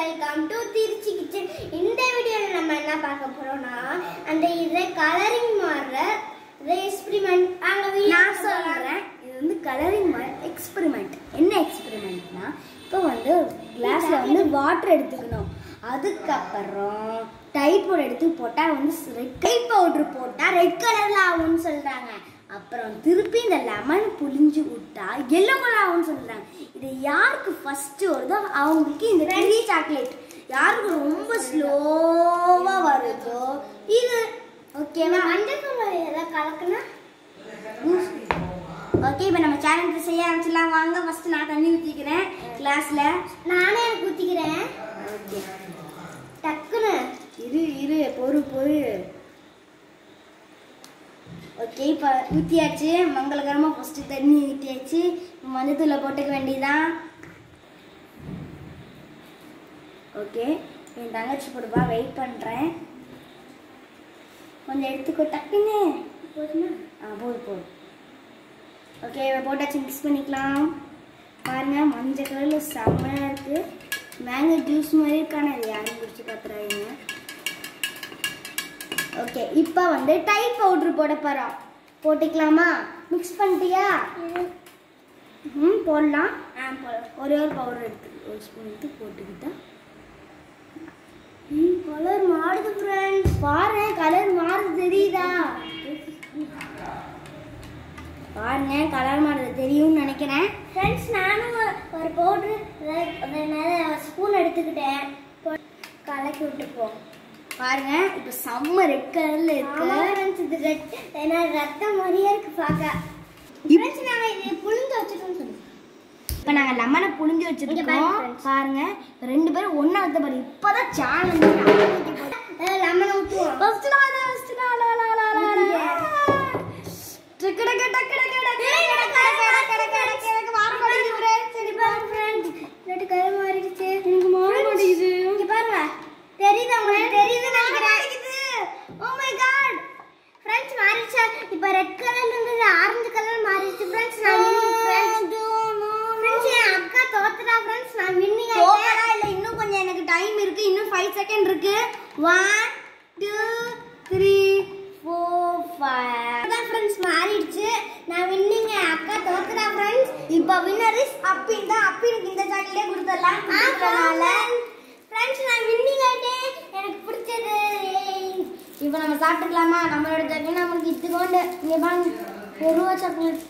Welcome to Trichy kitchen இந்த வீடியோவில் நம்ம என்ன பார்க்க போறோம்னா அந்த இதை கலரிங் மாறுற இதை எக்ஸ்பிரிமெண்ட் அங்க நான் சொல்றேன் இது வந்து கலரிங் எக்ஸ்பெரிமெண்ட் என்ன எக்ஸ்பெரிமெண்ட்னா இப்போ வந்து கிளாஸ்ல வந்து வாட்டர் எடுத்துக்கணும் அதுக்கப்புறம் டைட் பவுடர் எடுத்து போட்டா வந்து ரெட் டைட் பவுடர் போட்டா ரெட் கலர்ல ஆகும்னு சொல்றாங்க அப்புறம் திருப்பி இந்த லெமன் புளிஞ்சு விட்டா எல்லோ கலர் ஆகும்னு சொல்றாங்க இது யாருக்கு ஃபர்ஸ்ட் வருதோ அவங்களுக்கு இந்த ட்ரீ சாக்லேட் யாருக்கு ரொம்ப ஸ்லோவா வருதோ இது ஓகேவா மஞ்சள் தூள் ஏதாவது கலக்குனா ஓகே இப்போ நம்ம சேனலுக்கு செய்ய ஆரம்பிச்சிடலாம் வாங்க ஃபர்ஸ்ட் நான் தண்ணி ஊற்றிக்கிறேன் கிளாஸ்ல நானே எனக்கு ஊத்திக்கிறேன் ஓகே டக்குன்னு இரு இரு பொறு பொறு ஓகே இப்போ ஊற்றியாச்சு மங்களகரமாக ஃபஸ்ட்டு தண்ணி ஊற்றியாச்சு மஞ்சத்தூளை போட்டுக்க வேண்டியதான் ஓகே என் தங்கச்சி போடுவா வெயிட் பண்ணுறேன் கொஞ்சம் எடுத்துக்கோ டக்குன்னு போதுமா ஆ போதும் போதும் ஓகே இதை போட்டாச்சு மிக்ஸ் பண்ணிக்கலாம் பாருங்க மஞ்சள் கலரில் செம்மையாக இருக்குது மேங்கோ ஜூஸ் மாதிரி இருக்கானே அது யாரும் குடிச்சு பார்த்துறாங்க ஓகே இப்போ வந்து டைட் பவுட்ரு போட போகிறோம் போட்டுக்கலாமா மிக்ஸ் பண்ணிட்டியா ம் போடலாம் ஆ போதும் ஒரே ஒரு பவுடர் எடுத்து ஒரு ஸ்பூன் எடுத்து போட்டுக்கிட்டா கலர் மாறுது ஃப்ரெண்ட்ஸ் பாரு கலர் மாறுது தெரியுதா பாருங்க கலர் மாறுது தெரியும்னு நினைக்கிறேன் ஃப்ரெண்ட்ஸ் நானும் ஒரு- ஒரு பவுட்ரு ஸ்பூன் எடுத்துக்கிட்டேன் போ- கலக்கி விட்டுப்போம் பாருங்க இப்போ செம்ம ரெட் கலர்ல இருக்கு ஆமா ஃப்ரெண்ட்ஸ் இது ரெட் ஏன்னா ரத்தம் மாதிரியே இருக்கு பார்க்க ஃப்ரெண்ட்ஸ் நாங்க இதை புளிஞ்சு வச்சுட்டோம்னு சொல்லி இப்போ நாங்கள் லெமனை புழிஞ்சு இங்க வச்சிருக்கோம் பாருங்க friends. பாருங்க ரெண்டு பேரும் ஒண்ணா வந்து பாரு இப்போதான் சேனல் லெமன் ஊற்றுவோம் ஃபர்ஸ்ட் நாள் ஃபர்ஸ்ட் நாள் லா லா லா லா லா டக்கு டக்கு டக்கு டக்கு டக்கு டக்கு டக்கு டக்கு டக்கு டக்கு மாற மாட்டேங்குது friends. சரி பாருங்க ஃப்ரெண்ட்ஸ் ரெண்டு கலர் மாறிடுச்சு எனக்கு மாற மாட்டேங்குது இங்க பாருங்க தெரியுது உங்களுக்கு தெரியுது நினைக்கிறேன் ஓ மை காட் ஃப்ரெண்ட்ஸ் மாறிடுச்சு இப்போ ரெட் கலர்ல இருந்து ஆரஞ்சு கலர் மாறிடுச்சு ஃப்ரெண்ட்ஸ் நான் ஃப்ரெண்ட்ஸ் ஃப்ரெண்ட்ஸ் என் அக்கா தோத்துட்டா ஃப்ரெண்ட்ஸ் நான் வின்னிங் போகடா இல்ல இன்னும் கொஞ்சம் எனக்கு டைம் இருக்கு இன்னும் ஃபைவ் செகண்ட் இருக்கு one two three four five அதான் ஃப்ரெண்ட்ஸ் மாறிடுச்சு நான் வின்னிங் என் அக்கா தோத்துட்டா ஃப்ரெண்ட்ஸ் இப்போ வின்னர் இஸ் அப்பின் தான் அப்பினுக்கு இந்த சாக்லேட்டே கொடுத்துடலாம் கொடுத்துறனால ஃப்ரெண்ட்ஸ் நான் வின்னிங் ஆயிட்டேன் எனக்கு பிடிச்சது இப்போ நம்ம சாப்பிட்டுக்கலாமா நம்மளோட சாக்லேட் நம்மளுக்கு இத்துக்கோண்டு இங்கே பாருங்க ஒரு ரூபா சாக்லேட்